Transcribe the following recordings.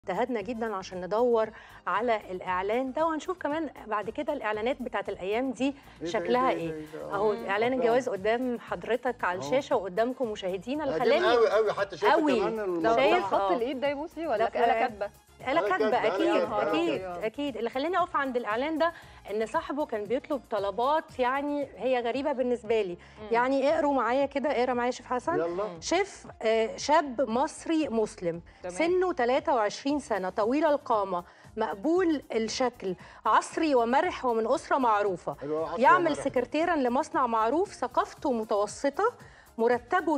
اجتهدنا جدا عشان ندور على الاعلان ده وهنشوف كمان بعد كده الاعلانات بتاعت الايام دي شكلها ايه اهو اعلان الجواز قدام حضرتك على أهو. الشاشه وقدامكم مشاهدينا اللي قديم خلاني قوي قوي حتى شايف قوي. كمان ده الموضوع. شايف؟ خط آه. الايد ده يا بوسي ولا لا، آلة كاتبه آلة آلة كاتبة كاتبة، أكيد آلة كاتبة، أكيد آلة أكيد اللي خلاني أقف عند الإعلان ده إن صاحبه كان بيطلب طلبات يعني هي غريبة بالنسبة لي يعني اقروا معايا كده اقرا معايا شيف حسن يلا شيف آه، شاب مصري مسلم تمام. سنه 23 سنة طويل القامة مقبول الشكل عصري ومرح ومن أسرة معروفة حلو، عصري يعمل ومرح. سكرتيرا لمصنع معروف ثقافته متوسطة مرتبه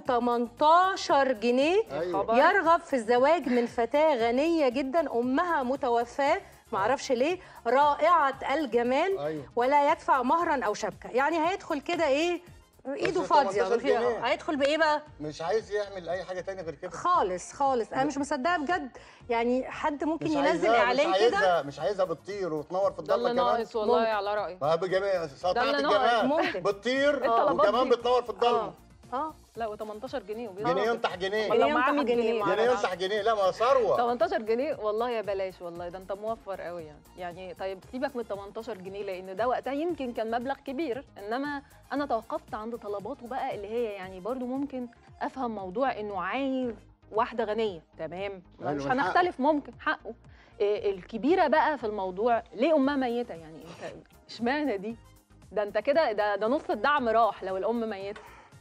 18 جنيه أيوة. خبر. يرغب في الزواج من فتاة غنية جدا أمها متوفاة معرفش ليه رائعة الجمال أيوة. ولا يدفع مهرا أو شبكة يعني هيدخل كده إيه إيده بس فاضية 18 مفيش- جنيه. هيدخل بإيه بقى؟ مش عايز يعمل اي حاجه تانية غير كده خالص خالص انا مش مصدقه بجد يعني حد ممكن مش ينزل عايزها- اعلان مش كده عايزها مش عايزها بتطير وتنور في ده الضلمه اللي كمان ناقص والله ممكن. على رايي ما بجميع سلطنه اللي ناقص، الجمال ممكن. بتطير الطلبات وكمان دي. بتنور في الضلمه اه اه لا و18 جنيه وبيضرب. جنيه ينطح جنيه والله جنيه معاه ينطح 100 جنيه، جنيه معاه جنيه ينطح جنيه لا ما ثروه 18 جنيه والله يا بلاش والله ده انت موفر قوي يعني يعني طيب سيبك من 18 جنيه لان ده وقتها يمكن كان مبلغ كبير انما انا توقفت عند طلباته بقى اللي هي يعني برضو ممكن افهم موضوع انه عايز واحده غنيه تمام حلو، مش من هنختلف ممكن حقه إيه الكبيره بقى في الموضوع ليه امها ميته يعني انت اشمعنى دي ده انت كده ده ده نص الدعم راح لو الام ميته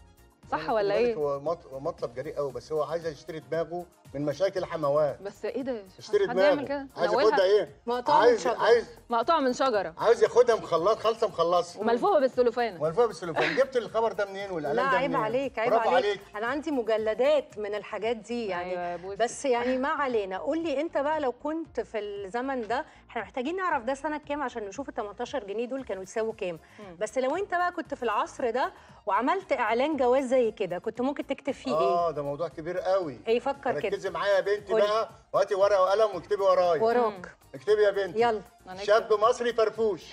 صح ولا خلي بالك ايه هو مط- هو مطلب جريء قوي بس هو عايز يشتري دماغه من مشاكل حموات بس ايه ده يشتري حد يعمل دماغه كده عايز ناولها ياخدها ايه مقطوعة من عايز شجرة. عايز مقطوعه من شجره عايز ياخدها مخلص خالصه مخلصه وملفوفه بالسلوفانه والفوق بالسلوفان جبت الخبر ده منين لا والاعلان ده عيب منين عليك عيب برافو عليك. عليك انا عندي مجلدات من الحاجات دي يعني أيوة يا بوسي. بس يعني ما علينا قول لي انت بقى لو كنت في الزمن ده احنا محتاجين نعرف ده سنه كام عشان نشوف ال 18 جنيه دول كانوا يساووا كام مم. بس لو انت بقى كنت في العصر ده وعملت اعلان جواز زي كده كنت ممكن تكتب فيه ايه اه ده موضوع كبير قوي ايه فكر كده ركزي معايا يا بنتي قولي. بقى وهاتي ورقه وقلم واكتبي ورايا وراك اكتبي يا بنتي يلا هنكتب. شاب مصري فرفوش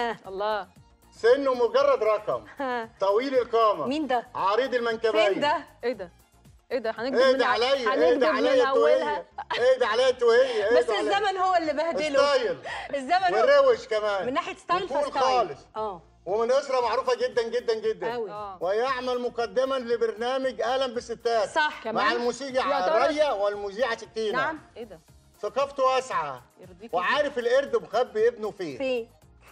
الله سنه مجرد رقم طويل القامه مين ده عريض المنكبين فين ده ايه ده ايه ده هنكتب ايه من ده ع- عليا ايه هنكتب ده من عليا اولها توهيه ايه ده عليا توهيه ايه بس ده عليا الزمن هو اللي بهدله ستايل الزمن هو والروش كمان من ناحيه ستايل وكول فستايل خالص اه ومن اسره معروفه جدا جدا جدا قوي اه ويعمل مقدما لبرنامج قلم بالستات صح كمان مع الموسيقى يا ترى- ريا والمذيعه سكينه نعم ايه ده ثقافته واسعه يرضيك وعارف القرد مخبي ابنه فين فين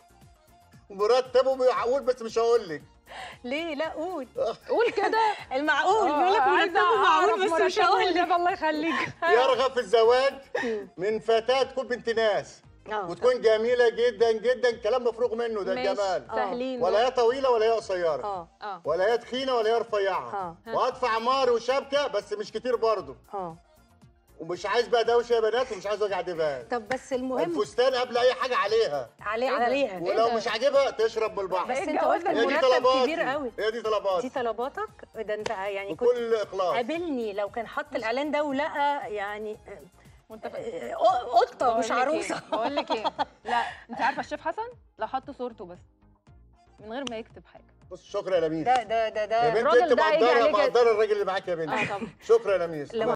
مرتبه بيقول بس مش هقول لك ليه لا قول قول كده المعقول بيقول لك مرتبه معقول بس مش هقول لك الله يخليك يرغب في الزواج من فتاه تكون بنت ناس اه وتكون جميله جدا جدا كلام مفروغ منه ده ماشي، الجمال سهلين ولا دول. هي طويله ولا هي قصيره اه اه ولا هي تخينه ولا هي رفيعه اه وادفع مهر وشبكه بس مش كتير برضه اه ومش عايز بقى دوشه يا بنات ومش عايز وجع دماغ طب بس المهم الفستان قبل اي حاجه عليها عليه إيه ده؟ عليها إيه ولو ده؟ مش عاجبها تشرب بالبحر بس إيه انت الجواز قلت ده؟ هي دي المرتب طلباتي كبير قوي هي دي طلباتي دي طلباتك ده انت يعني كنت بكل اخلاص قابلني لو كان حط الاعلان ده ولقى يعني وانت ف... آه، قطه مش عروسه بقول لك ايه لا انت عارفه الشيف حسن لا حط صورته بس من غير ما يكتب حاجه بص شكرا يا لميس ده ده ده يا ده بنتي الراجل انت ده هيجي مقدره عليك- مقدره الراجل اللي معاك يا بنتي اه طبعا شكرا يا لميس لما